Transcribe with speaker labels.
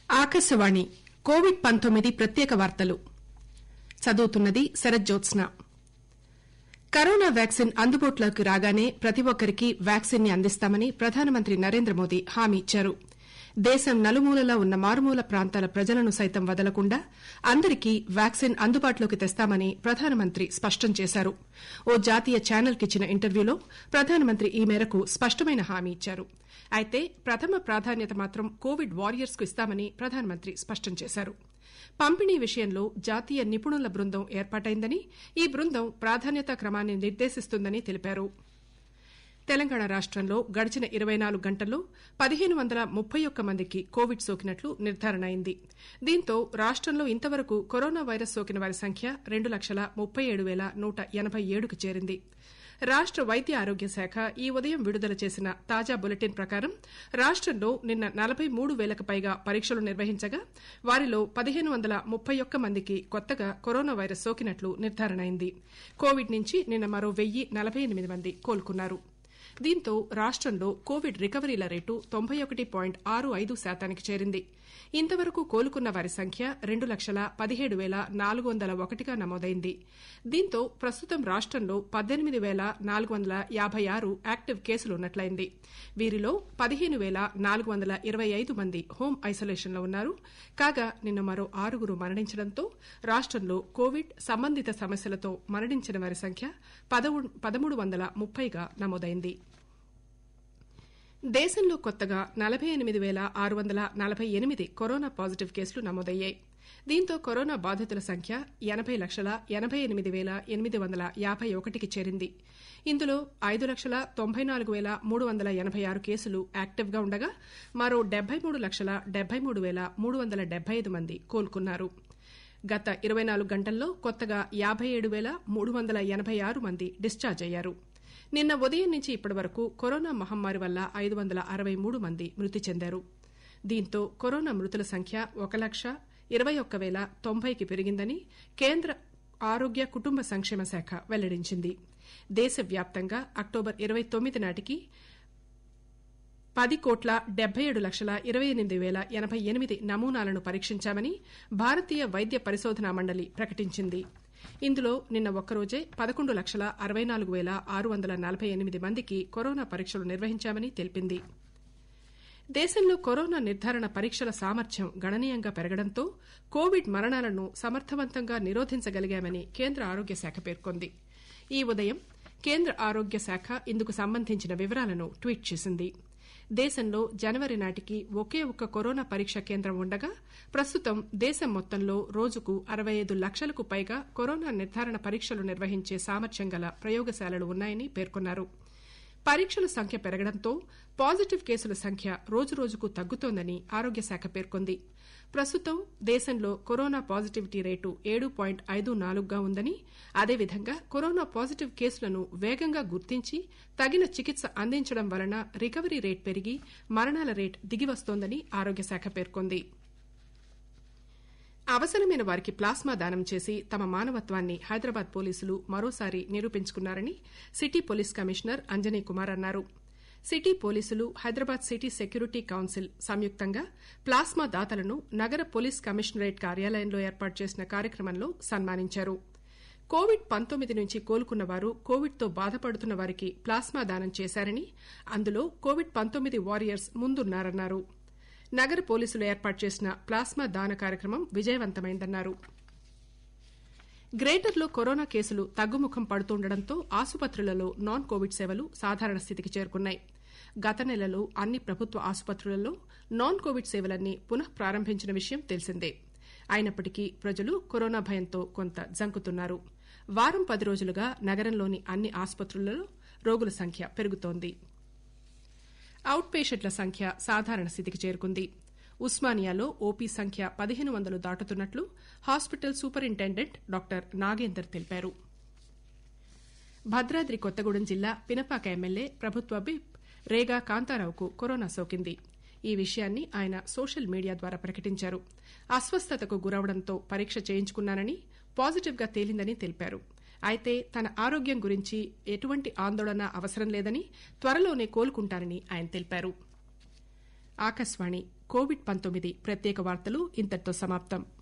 Speaker 1: Akashvani Covid పంతొమ్మిది ప్రత్యేక వార్తలు చదువుతున్నది శరజ్జోత్స్న కరోనా వ్యాక్సిన్ అందుబాటులోకి రాగానే ప్రతి ఒక్కరికి వ్యాక్సిన్ ని అందిస్తామని ప్రధానమంత్రి నరేంద్ర మోదీ హామీ ఇచ్చారు దేశం నలుమూలలా ఉన్న మారుమూల ప్రాంతాల ప్రజలను సైతం వదలకుండా అందరికీ వ్యాక్సిన్ అందుబాటులోకి తెస్తామని ప్రధానమంత్రి స్పష్టం చేశారు ఓ జాతీయ ఛానల్ కిచ్చిన ఇంటర్వ్యూలో ప్రధానమంత్రి ఈ మేరకు స్పష్టమైన హామీ ఇచ్చారు అయితే ప్రథమ ప్రాధాన్యత మాత్రం కోవిడ్ వారియర్స్ కు ఇస్తామని ప్రధానమంత్రి స్పష్టం చేశారు పంపిణీ విషయంలో జాతీయ నిపుణుల బృందం ఏర్పాటైందని ఈ బృందం ప్రాధాన్యతా క్రమాన్ని నిర్దేశిస్తుందని తెలిపారు తెలంగాణ రాష్టంలో గడిచిన ఇరవై నాలుగు గంటల్లో పదిహేను వందల ముప్పై ఒక్క మందికి కోవిడ్ సోకినట్లు నిర్దారణ అయింది దీంతో రాష్టంలో ఇంతవరకు కరోనా వైరస్ సోకిన వారి సంఖ్య రెండు లక్షల ముప్పై ఏడు పేల నూట ఎనబై ఏడుకు చేరింది రాష్ట వైద్య ఆరోగ్య శాఖ ఈ ఉదయం విడుదల చేసిన తాజా బులెటిన్ ప్రకారం రాష్టంలో నిన్న నలబై మూడు పేలకు పైగా పరీక్షలు నిర్వహించగా వారిలో పదిహేను వందల ముప్పై ఒక్క మందికి కొత్తగా కరోనా వైరస్ సోకినట్లు నిర్దారణ అయింది కోవిడ్ నుంచి నిన్న మరో వెయ్యి నలబై ఎనిమిది మంది కోలుకున్నారు దీంతో రాష్టంలో కోవిడ్ రికవరీల రేటు తొంభై ఒకటి పాయింట్ ఆరు ఐదు శాతానికి చేరింది ఇంతవరకు కోలుకున్న వారి సంఖ్య రెండు లక్షల పదిహేడు పేల నాలుగు వందల ఒకటిగా నమోదైంది దీంతో ప్రస్తుతం రాష్టంలో పద్దెనిమిది పేల నాలుగు వందల యాబై ఆరు యాక్టివ్ కేసులున్నట్లయింది వీరిలో పదిహేను పేల నాలుగు వందల ఇరవై ఐదు మంది హోం ఐసోలేషన్లో ఉన్నారు కాగా నిన్న మరో ఆరుగురు మరణించడంతో రాష్టంలో కోవిడ్ సంబంధిత సమస్యలతో మరణించిన వారి సంఖ్య పదమూడు వందల ముప్పైగా నమోదైంది దేశంలో కొత్తగా నలబై ఎనిమిది పేల ఆరు వందల నలబై ఎనిమిది కరోనా పాజిటివ్ కేసులు నమోదయ్యాయి దీంతో కరోనా బాధితుల సంఖ్య ఎనబై లక్షల ఎనబై ఎనిమిది పేల ఎనిమిది వందల యాబై ఒకటికి చేరింది ఇందులో ఐదు లక్షల తొంభై నాలుగు పేల మూడు వందల ఎనబై ఆరు కేసులు యాక్టివ్గా ఉండగా మరో డెబ్బై మూడు లక్షల డెబ్బై మూడు పేల మూడు వందల డెబ్బై ఐదు మంది కోలుకున్నారు గత ఇరవై నాలుగు గంటల్లో కొత్తగా యాబై ఏడు పేల మూడు వందల ఎనబై ఆరు మంది డిశ్చార్జ్ అయ్యారు నిన్న ఉదయం నుంచి ఇప్పటి వరకు కరోనా మహమ్మారి వల్ల ఐదు వందల అరవై మూడు మంది మృతి చెందారు దీంతో కరోనా మృతుల సంఖ్య ఒక లక్ష ఇరవై ఒక్క పేల తొంభైకి పెరిగిందని కేంద్ర ఆరోగ్య కుటుంబ సంక్షేమ శాఖ వెల్లడించింది దేశవ్యాప్తంగా అక్టోబర్ ఇరవై తొమ్మిది నాటికి పది కోట్ల డెబ్బై ఏడు లక్షల ఇరవై ఎనిమిది పేల ఎనబై ఎనిమిది నమూనాలను పరీక్షించామని భారతీయ వైద్య పరిశోధనా మండలి ప్రకటించింది ఇందులో నిన్న ఒక్కరోజే పదకొండు లక్షల అరవై నాలుగు పేల ఆరు వందల నలబై ఎనిమిది మందికి కరోనా పరీక్షలు నిర్వహించామని తెలిపింది దేశంలో కరోనా నిర్దారణ పరీక్షల సామర్థ్యం గణనీయంగా పెరగడంతో కోవిడ్ మరణాలను సమర్థవంతంగా నిరోధించగలిగామని కేంద్ర ఆరోగ్య శాఖ పేర్కొంది ఈ ఉదయం కేంద్ర ఆరోగ్య శాఖ ఇందుకు సంబంధించిన వివరాలను ట్వీట్ చేసింది దేశంలో జనవరి నాటికి ఒకే ఒక్క కరోనా పరీక్ష కేంద్రం ఉండగా ప్రస్తుతం దేశం మొత్తంలో రోజుకు అరవై ఐదు లక్షలకు పైగా కరోనా నిర్దారణ పరీక్షలు నిర్వహించే సామర్థ్యం గల ప్రయోగశాలలు ఉన్నాయని పేర్కొన్నారు పరీక్షల సంఖ్య పెరగడంతో పాజిటివ్ కేసుల సంఖ్య రోజురోజుకు తగ్గుతోందని ఆరోగ్య శాఖ పేర్కొంది ప్రస్తుతం దేశంలో కరోనా పాజిటివిటీ రేటు ఏడు పాయింట్ ఐదు నాలుగుగా ఉందని అదేవిధంగా కరోనా పాజిటివ్ కేసులను వేగంగా గుర్తించి తగిన చికిత్స అందించడం వలన రికవరీ రేట్ పెరిగి మరణాల రేట్ దిగివస్తోందని ఆరోగ్య శాఖ పేర్కొంది అవసరమైన వారికి ప్లాస్మా దానం చేసి తమ మానవత్వాన్ని హైదరాబాద్ పోలీసులు మరోసారి నిరూపించుకున్నారని city police commissioner Anjani Kumar అన్నారు సిటీ పోలీసులు హైదరాబాద్ సిటీ సెక్యూరిటీ కౌన్సిల్ సంయుక్తంగా ప్లాస్మా దాతలను నగర పోలీస్ కమిషనరేట్ కార్యాలయంలో ఏర్పాటు చేసిన కార్యక్రమంలో సన్మానించారు కోవిడ్ పంతొమ్మిది నుంచి కోలుకున్న వారు కోవిడ్ తో బాధపడుతున్న వారికి ప్లాస్మా దానం చేశారని అందులో కోవిడ్ పంతొమ్మిది వారియర్స్ ముందున్నారన్నారు నగర పోలీసులు ఏర్పాటు చేసిన ప్లాస్మా దాన కార్యక్రమం విజయవంతమైందన్నారు గ్రేటర్లో కరోనా కేసులు తగ్గుముఖం పడుతుండటంతో ఆసుపత్రులలో నాన్ కోవిడ్ సేవలు సాధారణ స్థితికి చేరుకున్నాయి గత నెలలో అన్ని ప్రభుత్వ ఆసుపత్రులలో నాన్ కోవిడ్ సేవలన్నీ పునః ప్రారంభించిన విషయం తెలిసిందే అయినప్పటికీ ప్రజలు కరోనా భయంతో కొంత జంకుతున్నారు వారం పది రోజులుగా నగరంలోని అన్ని ఆసుపత్రులలో రోగుల సంఖ్య పెరుగుతోంది అవుట్ పేషెంట్ల సంఖ్య సాధారణ స్థితికి చేరుకుంది ఉస్మానియాలో ఓపీ సంఖ్య పదిహేను వందలు దాటుతున్నట్లు హాస్పిటల్ సూపరింటెండెంట్ డాక్టర్ నాగేందర్ తెలిపారు భద్రాద్రి కొత్తగూడెం జిల్లా పినపాక ఎమ్మెల్యే ప్రభుత్వ విప్ రేగా కాంతారావుకు కరోనా సోకింది ఈ విషయాన్ని ఆయన సోషల్ మీడియా ద్వారా ప్రకటించారు అస్వస్థతకు గురవడంతో పరీక్ష చేయించుకున్నానని పాజిటివ్ గా తేలిందని తెలిపారు అయితే తన ఆరోగ్యం గురించి ఎటువంటి ఆందోళన అవసరం లేదని త్వరలోనే కోలుకుంటారని ఆయన తెలిపారు ఆకాశవాణి కోవిడ్ పంతొమ్మిది ప్రత్యేక వార్తలు ఇంతటితో సమాప్తం